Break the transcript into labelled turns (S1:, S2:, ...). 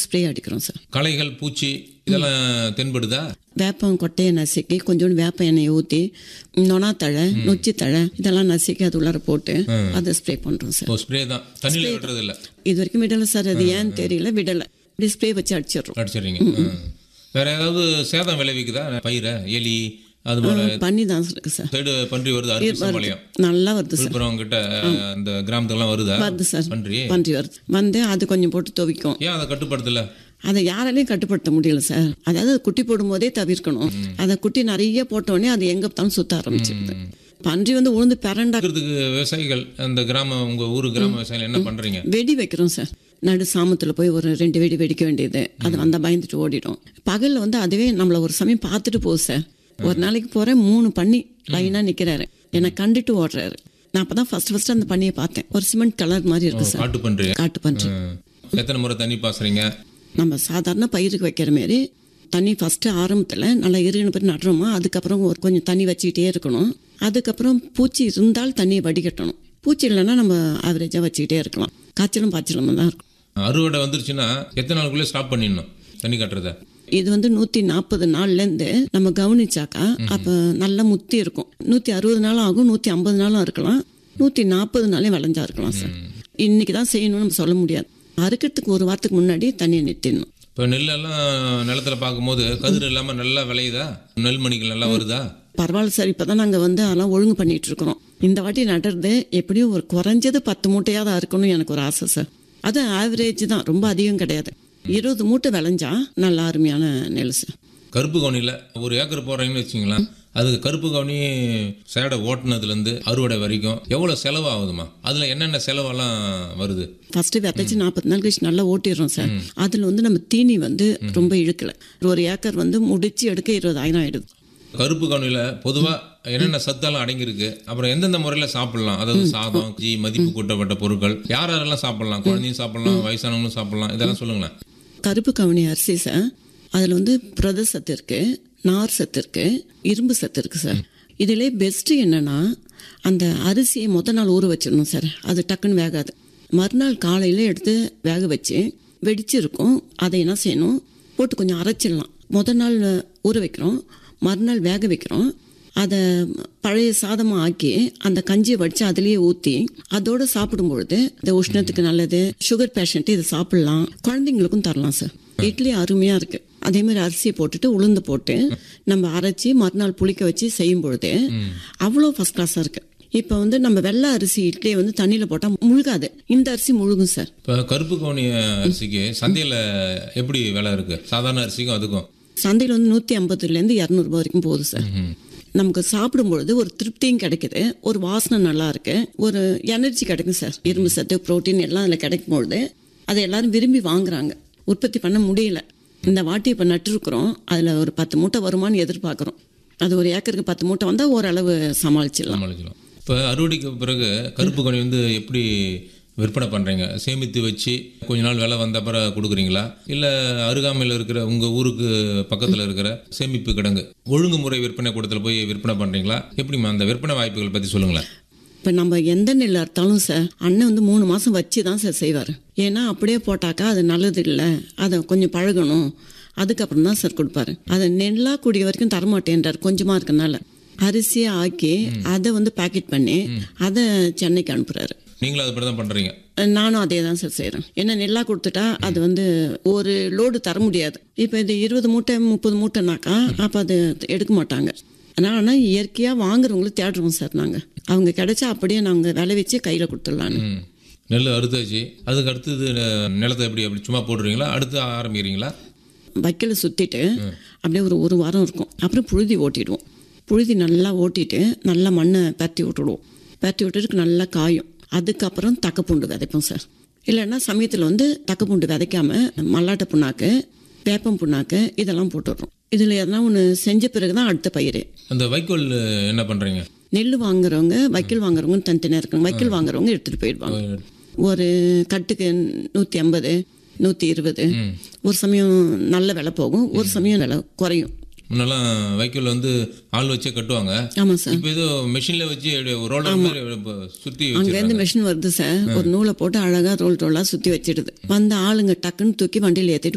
S1: Spray அடிக்கிறோம் sir
S2: களைகள் பூச்சி இதெல்லாம் தென்படுதா
S1: வேப்பம் கொட்டையை நசுக்கி கொஞ்சோண்டு வேப்ப எண்ணெயை ஊற்றி நொணாத்தழை நொச்சி தழை இதெல்லாம் நசுக்கி அது உள்ளார போட்டு அதை ஸ்ப்ரே பண்ணுறோம் சார்
S2: ஓ ஸ்ப்ரே தான் தண்ணியில் விடுறது இல்லை
S1: இது வரைக்கும் விடலை சார் அது ஏன்னு தெரியல விடலை இப்படி ஸ்ப்ரே வச்சு அடிச்சிடுறோம்
S2: அடிச்சிடுறீங்க ஆ. வேற ஏதாவது சேதம் விளைவிக்குதா பயிரை எலி அது போல
S1: பண்ணி தான் இருக்கு சார்
S2: சைடு பன்றி வருது அரிசி சமாளியம்
S1: நல்லா வருது சார்
S2: விழுப்புரம் கிட்ட அந்த கிராமத்துக்குலாம் வருதா
S1: வருது சார்
S2: பன்றி
S1: பன்றி வருது வந்து அது கொஞ்சம் போட்டு துவைக்கும்
S2: ஏன் அதை கட்டுப்படுத்தல
S1: அதை யாராலையும் கட்டுப்படுத்த முடியல சார் அதாவது குட்டி போடும்போதே தவிர்க்கணும் அதை குட்டி நிறைய போட்டோடனே அது எங்கே பார்த்தாலும் சுத்த ஆரம்பிச்சிருது பன்றி வந்து உளுந்து பிறண்டா
S2: இருக்கிறதுக்கு விவசாயிகள் அந்த கிராம உங்க ஊர் கிராம விவசாயிகள் என்ன பண்றீங்க
S1: வெடி வைக்கிறோம் சார் நடு சாமத்தில் போய் ஒரு ரெண்டு வெடி வெடிக்க வேண்டியது அது வந்தால் பயந்துட்டு ஓடிடும் பகலில் வந்து அதுவே நம்மளை ஒரு சமயம் பார்த்துட்டு போகுது சார் ஒரு நாளைக்கு போகிறேன் மூணு பண்ணி லைனாக நிற்கிறாரு என்னை கண்டுட்டு ஓடுறாரு நான் அப்போ தான் ஃபஸ்ட் ஃபஸ்ட்டு அந்த பண்ணியை பார்த்தேன் ஒரு சிமெண்ட் கலர் மாதிரி இருக்கு சார்
S2: காட்டு பன்றி
S1: காட்டு பன்றி
S2: ம். எத்தனை முறை தண்ணி பாசுறீங்க
S1: நம்ம சாதாரண பயிருக்கு வைக்கிற மாரி தண்ணி ஃபஸ்ட்டு ஆரம்பத்தில் நல்லா இருகின பிறகு நடுறோமா அதுக்கப்புறம் ஒரு கொஞ்சம் தண்ணி வச்சுக்கிட்டே இருக்கணும் அதுக்கப்புறம் பூச்சி இருந்தால் தண்ணியை வடிகட்டணும் பூச்சி இல்லைன்னா நம்ம ஆவரேஜாக வச்சுக்கிட்டே இருக்கலாம் காய்ச்சலும் பாய்ச்சலும் தான் இருக்கும்
S2: அறுவடை வந்துருச்சுன்னா எத்தனை நாளுக்குள்ளே ஸ்டாப் பண்ணிடணும் தண்ணி கட்டுறத
S1: இது வந்து நூற்றி நாற்பது நாள்லேருந்து நம்ம கவனிச்சாக்கா அப்போ நல்லா முத்தி இருக்கும் நூற்றி அறுபது நாளும் ஆகும் நூற்றி ஐம்பது நாளும் இருக்கலாம் நூற்றி நாற்பது நாளே விளைஞ்சா இருக்கலாம் சார் இன்னைக்கு தான் செய்யணும்னு நம்ம சொல்ல முடியாது அறுக்கிறதுக்கு ஒரு வாரத்துக்கு முன்னாடி தண்ணியை நிறுத்திடணும்
S2: இப்போ நெல்லெல்லாம் நிலத்துல பார்க்கும்போது கதிர் இல்லாமல் நல்லா விளையுதா நெல் மணிகள் நல்லா வருதா
S1: பரவாயில்ல சார் இப்போ தான் நாங்கள் வந்து அதெல்லாம் ஒழுங்கு பண்ணிட்டு இருக்கிறோம் இந்த வாட்டி நடுறது எப்படியும் ஒரு குறைஞ்சது பத்து மூட்டையாவது இருக்கணும்னு எனக்கு ஒரு ஆசை சார் அது ஆவரேஜ் தான் ரொம்ப அதிகம் கிடையாது இருபது மூட்டை விளைஞ்சா நல்ல அருமையான நெல் சார்
S2: கருப்பு கவுனியில் ஒரு ஏக்கர் போடுறீங்கன்னு வச்சுங்களேன் அதுக்கு கருப்பு கவுனி சேடை ஓட்டுனதுலேருந்து அறுவடை வரைக்கும் எவ்வளோ செலவு ஆகுதுமா அதில் என்னென்ன செலவெல்லாம் வருது
S1: ஃபஸ்ட்டு விதைச்சு நாற்பது நாள் கழிச்சு நல்லா ஓட்டிடுறோம் சார் அதில் வந்து நம்ம தீனி வந்து ரொம்ப இழுக்கல ஒரு ஏக்கர் வந்து முடிச்சு எடுக்க இருபதாயிரம் ஆயிடுது
S2: கருப்பு கவுனியில் பொதுவாக என்னென்ன சத்தெல்லாம் அடங்கியிருக்கு அப்புறம் எந்தெந்த முறையில் சாப்பிடலாம் அதாவது சாதம் ஜி மதிப்பு கூட்டப்பட்ட பொருட்கள் யார் யாரெல்லாம் சாப்பிடலாம் குழந்தையும் சாப்பிடலாம் வயசானவங்களும் சாப்பிடலாம் இதெல்லாம் சொல்லுங்களேன்
S1: கருப்பு கவுனி அரிசி சார் அதில் வந்து புரத சத்து இருக்கு நார் சத்து இருக்கு இரும்பு சத்து இருக்கு சார் இதிலே பெஸ்ட்டு என்னன்னா அந்த அரிசியை மொத்த நாள் ஊற வச்சிடணும் சார் அது டக்குன்னு வேகாது மறுநாள் காலையில் எடுத்து வேக வச்சு வெடிச்சிருக்கும் அதை என்ன செய்யணும் போட்டு கொஞ்சம் அரைச்சிடலாம் முத நாள் ஊற வைக்கிறோம் மறுநாள் வேக வைக்கிறோம் அதை பழைய சாதமாக ஆக்கி அந்த கஞ்சியை வடித்து அதுலேயே ஊற்றி அதோடு சாப்பிடும் பொழுது இந்த உஷ்ணத்துக்கு நல்லது சுகர் பேஷண்ட்டு இதை சாப்பிடலாம் குழந்தைங்களுக்கும் தரலாம் சார் இட்லி அருமையாக இருக்குது அதே மாதிரி அரிசி போட்டுட்டு உளுந்து போட்டு நம்ம அரைச்சி மறுநாள் புளிக்க வச்சு செய்யும் பொழுது அவ்வளோ ஃபஸ்ட் கிளாஸாக இருக்குது இப்போ வந்து நம்ம வெள்ளை அரிசி இட்லியை வந்து தண்ணியில் போட்டால் முழுகாது இந்த அரிசி முழுகும் சார்
S2: இப்போ கருப்பு கவுனி அரிசிக்கு சந்தையில் எப்படி விலை இருக்குது சாதாரண அரிசிக்கும் அதுக்கும்
S1: சந்தையில் வந்து நூற்றி ஐம்பதுலேருந்து இரநூறுபா வரைக்கும் போகுது சார் நமக்கு சாப்பிடும் பொழுது ஒரு திருப்தியும் கிடைக்குது ஒரு வாசனை நல்லா இருக்கு ஒரு எனர்ஜி கிடைக்கும் சார் இரும்பு சத்து புரோட்டீன் எல்லாம் அதில் கிடைக்கும் பொழுது அதை எல்லாரும் விரும்பி வாங்குறாங்க உற்பத்தி பண்ண முடியல இந்த வாட்டி இப்போ நட்டுருக்குறோம் அதில் ஒரு பத்து மூட்டை வருமானு எதிர்பார்க்குறோம் அது ஒரு ஏக்கருக்கு பத்து மூட்டை வந்தால் ஓரளவு சமாளிச்சிடலாம்
S2: சமாளிக்கலாம் இப்போ அறுவடைக்கு பிறகு கருப்பு கனி வந்து எப்படி விற்பனை பண்ணுறீங்க சேமித்து வச்சு கொஞ்ச நாள் விலை வந்த அப்புறம் கொடுக்குறீங்களா இல்லை அருகாமையில் இருக்கிற உங்கள் ஊருக்கு பக்கத்தில் இருக்கிற சேமிப்பு கிடங்கு ஒழுங்குமுறை விற்பனை கூடத்தில் போய் விற்பனை பண்ணுறீங்களா எப்படிம்மா அந்த விற்பனை வாய்ப்புகள் பற்றி சொல்லுங்களேன்
S1: இப்போ நம்ம எந்த நெல் அறுத்தாலும் சார் அண்ணன் வந்து மூணு மாதம் வச்சு தான் சார் செய்வார் ஏன்னா அப்படியே போட்டாக்கா அது நல்லது இல்லை அதை கொஞ்சம் பழகணும் அதுக்கப்புறம் தான் சார் கொடுப்பாரு அதை நெல்லாக கூடிய வரைக்கும் தரமாட்டேன்றார் கொஞ்சமாக இருக்கனால அரிசியை ஆக்கி அதை வந்து பேக்கெட் பண்ணி அதை சென்னைக்கு அனுப்புகிறாரு
S2: நீங்களும் அது தான் பண்ணுறீங்க
S1: நானும் அதே தான் சார் செய்கிறேன் ஏன்னா நெல்லாக கொடுத்துட்டா அது வந்து ஒரு லோடு தர முடியாது இப்போ இது இருபது மூட்டை முப்பது மூட்டைனாக்கா அப்போ அது எடுக்க மாட்டாங்க அதனால் ஆனால் இயற்கையாக வாங்குறவங்களை தேடுறோம் சார் நாங்கள் அவங்க கிடைச்சா அப்படியே நாங்கள் விளை வச்சு கையில் கொடுத்துடலான்னு
S2: ம் நெல் அறுத்தாச்சு அதுக்கு அடுத்தது அஹ், நிலத்தை எப்படி அப்படி சும்மா போடுறீங்களா அடுத்து ஆரம்பிக்கிறீங்களா
S1: வைக்கல சுற்றிட்டு அப்படியே ஒரு ஒரு வாரம் இருக்கும் அப்புறம் புழுதி ஓட்டிடுவோம் புழுதி நல்லா ஓட்டிட்டு நல்லா மண்ணை பரட்டி விட்டுடுவோம் பரட்டி விட்டுட்டு நல்லா காயும் அதுக்கப்புறம் தக்கப்பூண்டு விதைப்போம் சார் இல்லைன்னா சமயத்தில் வந்து தக்கப்பூண்டு விதைக்காம மல்லாட்டை புண்ணாக்கு வேப்பம் புண்ணாக்கு இதெல்லாம் போட்டுடுறோம் இதில் எதனா ஒன்று செஞ்ச பிறகு தான் அடுத்த பயிர்
S2: அந்த வைக்கோல் என்ன பண்ணுறீங்க
S1: நெல் வாங்குறவங்க வைக்கல் வாங்குறவங்க தனித்தனியாக இருக்காங்க வைக்கல் வாங்குறவங்க எடுத்துகிட்டு போயிடுவாங்க ஒரு கட்டுக்கு நூற்றி ஐம்பது நூற்றி இருபது ஒரு சமயம் நல்ல விலை போகும் ஒரு சமயம் விலை குறையும்
S2: முன்னெல்லாம் வைக்கோல் வந்து ஆள் வச்சே கட்டுவாங்க
S1: ஆமாம் சார்
S2: இப்போ ஏதோ மெஷினில் வச்சு ரோலர் மாதிரி இப்ப சுற்றி வச்சு
S1: அங்கேருந்து மிஷின் வருது சார் ஒரு நூலை போட்டு அழகாக ரோல் ரோலாக சுற்றி வச்சிடுது வந்த ஆளுங்க டக்குன்னு தூக்கி வண்டியில் ஏற்றிட்டு